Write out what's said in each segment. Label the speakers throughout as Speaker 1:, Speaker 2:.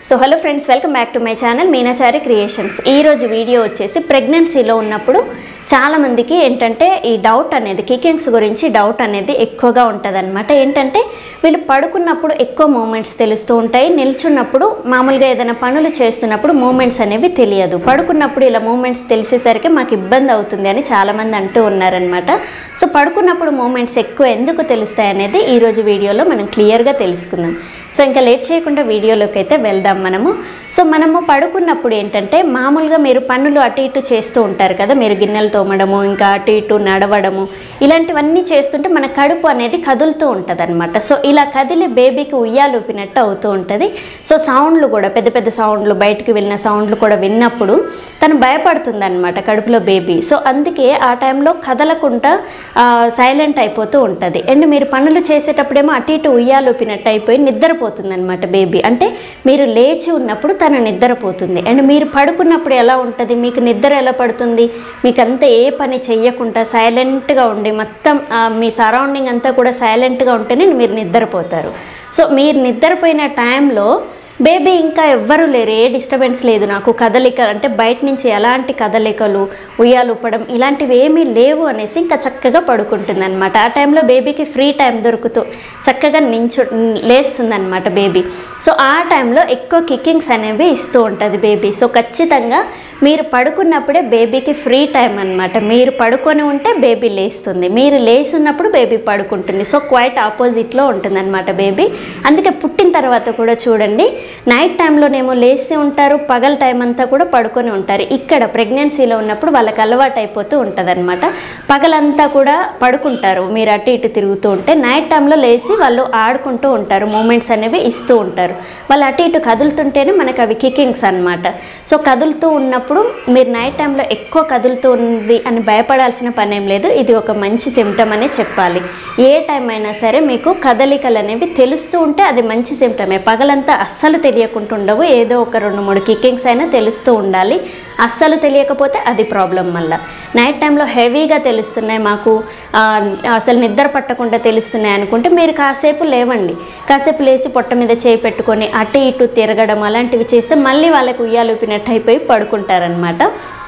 Speaker 1: so hello friends welcome back to my channel Meenachari creations ఈరోజు video వచ్చేసి ప్రెగ్నెన్సీలో ఉన్నప్పుడు చాలామందికి ఏంటంటే ఈ డౌట్ అనేది కికింగ్స్ గురించి డౌట్ అనేది ఎక్కువగా ఉంటుంది ఏంటంటే వీళ్ళు పడుకున్నప్పుడు ఎక్కువ మూమెంట్స్ తెలుస్తూ ఉంటాయి నిల్చున్నప్పుడు మామూలుగా ఏదైనా పనులు చేస్తున్నప్పుడు మూమెంట్స్ అనేవి తెలియదు పడుకున్నప్పుడు ఇలా మూమెంట్స్ తెలిసేసరికి మాకు ఇబ్బంది అవుతుంది అని చాలామంది అంటూ ఉన్నారనమాట సో పడుకున్నప్పుడు మూమెంట్స్ ఎక్కువ ఎందుకు తెలుస్తాయి అనేది ఈరోజు వీడియోలో మనం క్లియర్గా తెలుసుకుందాం సో ఇంకా లేట్ చేయకుండా వీడియోలోకి అయితే వెళ్దాం మనము సో మనము పడుకున్నప్పుడు ఏంటంటే మామూలుగా మీరు పనులు అటు ఇటు చేస్తూ ఉంటారు కదా మీరు గిన్నెలు తోమడము ఇంకా అటు ఇటు నడవడము ఇలాంటివన్నీ చేస్తుంటే మన కడుపు అనేది కదులుతూ ఉంటుంది అనమాట సో ఇలా కదిలి బేబీకి ఉయ్యాలూపినట్టు అవుతూ ఉంటుంది సో సౌండ్లు కూడా పెద్ద పెద్ద సౌండ్లు బయటికి వెళ్ళిన సౌండ్లు కూడా విన్నప్పుడు తను భయపడుతుంది అనమాట కడుపులో బేబీ సో అందుకే ఆ టైంలో కదలకుండా సైలెంట్ అయిపోతూ ఉంటుంది అండ్ మీరు పనులు చేసేటప్పుడేమో అటు ఇటు ఉయ్యాలూపినట్టు అయిపోయి నిద్రపోతుంది అనమాట బేబీ అంటే మీరు లేచి ఉన్నప్పుడు తను నిద్రపోతుంది అండ్ మీరు పడుకున్నప్పుడు ఎలా ఉంటుంది మీకు నిద్ర ఎలా పడుతుంది మీకు అంతా ఏ పని చెయ్యకుండా సైలెంట్గా ఉండి మొత్తం ఆ, మీ సరౌండింగ్ అంతా కూడా సైలెంట్గా ఉంటేనే మీరు నిద్రపోతారు సో మీరు నిద్రపోయిన టైంలో బేబీ ఇంకా ఎవ్వరూ లేరు ఏ డిస్టర్బెన్స్ లేదు నాకు కదలిక అంటే బయట నుంచి ఎలాంటి కదలికలు ఉయ్యాలు ఊపడం ఇలాంటివి ఏమీ లేవు అనేసి ఇంకా చక్కగా పడుకుంటుంది అనమాట ఆ టైంలో బేబీకి ఫ్రీ టైం దొరుకుతూ చక్కగా నించు లేస్తుంది అనమాట బేబీ సో ఆ టైంలో ఎక్కువ కిక్కింగ్స్ అనేవి ఇస్తూ ఉంటుంది బేబీ సో ఖచ్చితంగా మీరు పడుకున్నప్పుడే బేబీకి ఫ్రీ టైం అనమాట మీరు పడుకొని ఉంటే బేబీ లేస్తుంది మీరు లేస్తున్నప్పుడు బేబీ పడుకుంటుంది సో క్వైట్ ఆపోజిట్లో ఉంటుందన్నమాట బేబీ అందుకే పుట్టిన తర్వాత కూడా చూడండి నైట్ టైంలోనేమో లేచి ఉంటారు పగల టైం అంతా కూడా పడుకొని ఉంటారు ఇక్కడ ప్రెగ్నెన్సీలో ఉన్నప్పుడు వాళ్ళకి అలవాటు అయిపోతూ ఉంటుంది పగలంతా కూడా పడుకుంటారు మీరు అటు ఇటు తిరుగుతూ ఉంటే నైట్ టైంలో లేచి వాళ్ళు ఆడుకుంటూ ఉంటారు మూమెంట్స్ అనేవి ఇస్తూ ఉంటారు వాళ్ళు అటు ఇటు కదులుతుంటేనే మనకు అవి కికింగ్స్ అన్నమాట సో కదులుతూ ఉన్నప్పుడు మీరు నైట్ టైంలో ఎక్కువ కదులుతూ ఉంది అని భయపడాల్సిన పని ఏం లేదు ఇది ఒక మంచి సిమ్టమ్ అనే చెప్పాలి ఏ టైం అయినా సరే మీకు కదలికలు అనేవి తెలుస్తూ ఉంటే అది మంచి సిమ్టమే పగలంతా అస్సలు తెలియకుండా ఉండవు ఏదో ఒక రెండు మూడు కిక్కింగ్స్ అయినా తెలుస్తూ ఉండాలి అస్సలు తెలియకపోతే అది ప్రాబ్లం మళ్ళీ నైట్ టైంలో హెవీగా తెలుస్తున్నాయి మాకు ఆ, అసలు నిద్ర పట్టకుండా తెలుస్తున్నాయి అనుకుంటే మీరు కాసేపు లేవండి కాసేపు లేచి పొట్ట మీద చేయి పెట్టుకొని అటు ఇటు తిరగడం అలాంటివి చేస్తే మళ్ళీ వాళ్ళకి ఉయ్యాలూపినట్టు అయిపోయి పడుకుంటారనమాట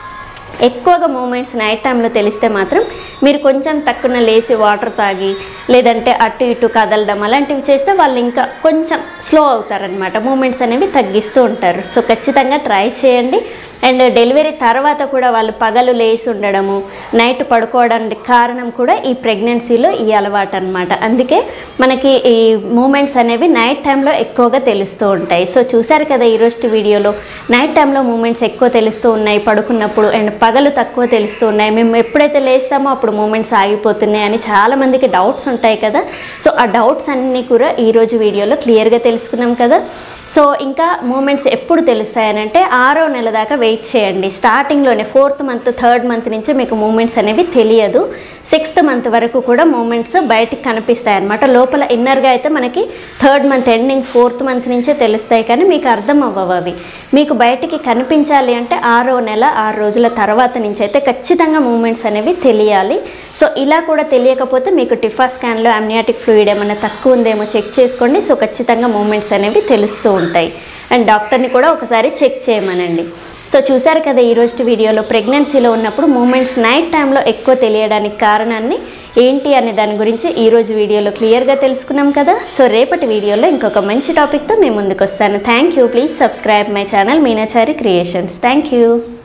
Speaker 1: ఎక్కువగా మూమెంట్స్ నైట్ టైంలో తెలిస్తే మాత్రం మీరు కొంచెం టక్కున లేచి వాటర్ తాగి లేదంటే అటు ఇటు కదలడం అలాంటివి చేస్తే వాళ్ళు ఇంకా కొంచెం స్లో అవుతారనమాట మూమెంట్స్ అనేవి తగ్గిస్తూ ఉంటారు సో ఖచ్చితంగా ట్రై చేయండి అండ్ డెలివరీ తర్వాత కూడా వాళ్ళు పగలు లేచి ఉండడము నైట్ పడుకోవడానికి కారణం కూడా ఈ ప్రెగ్నెన్సీలో ఈ అలవాటు అనమాట అందుకే మనకి ఈ మూమెంట్స్ అనేవి నైట్ టైంలో ఎక్కువగా తెలుస్తూ ఉంటాయి సో చూసారు కదా ఈరోజు వీడియోలో నైట్ టైంలో మూమెంట్స్ ఎక్కువ తెలుస్తూ ఉన్నాయి పడుకున్నప్పుడు అండ్ పగలు తక్కువ తెలుస్తూ ఉన్నాయి మేము ఎప్పుడైతే లేస్తామో అప్పుడు మూమెంట్స్ ఆగిపోతున్నాయి అని చాలామందికి డౌట్స్ ఉంటాయి కదా సో ఆ డౌట్స్ అన్నీ కూడా ఈరోజు వీడియోలో క్లియర్గా తెలుసుకున్నాం కదా సో ఇంకా మూమెంట్స్ ఎప్పుడు తెలుస్తాయనంటే ఆరో నెల దాకా వెయిట్ చేయండి స్టార్టింగ్లోనే ఫోర్త్ మంత్ థర్డ్ మంత్ నుంచి మీకు మూమెంట్స్ అనేవి తెలియదు సిక్స్త్ మంత్ వరకు కూడా మూమెంట్స్ బయటికి కనిపిస్తాయి అనమాట లోపల ఇన్నర్గా అయితే మనకి third month ending fourth month నుంచే తెలుస్తాయి కానీ మీకు అర్థం అవ్వవు అవి మీకు బయటికి కనిపించాలి అంటే ఆరో నెల ఆరు రోజుల తర్వాత నుంచి అయితే ఖచ్చితంగా మూమెంట్స్ అనేవి తెలియాలి సో ఇలా కూడా తెలియకపోతే మీకు టిఫా స్కాన్లో అమ్నియాటిక్ ఫ్లూయిడ్ ఏమైనా తక్కువ ఉందేమో చెక్ చేసుకోండి సో ఖచ్చితంగా మూమెంట్స్ అనేవి తెలుస్తూ ఉంటాయి అండ్ డాక్టర్ని కూడా ఒకసారి చెక్ చేయమనండి సో చూసారు కదా ఈరోజు వీడియోలో ప్రెగ్నెన్సీలో ఉన్నప్పుడు మూమెంట్స్ నైట్ టైంలో ఎక్కువ తెలియడానికి కారణాన్ని ఏంటి అనే దాని గురించి ఈరోజు వీడియోలో క్లియర్గా తెలుసుకున్నాం కదా సో రేపటి వీడియోలో ఇంకొక మంచి టాపిక్తో మేము ముందుకు వస్తాను thank you please subscribe my channel Meenachari creations thank you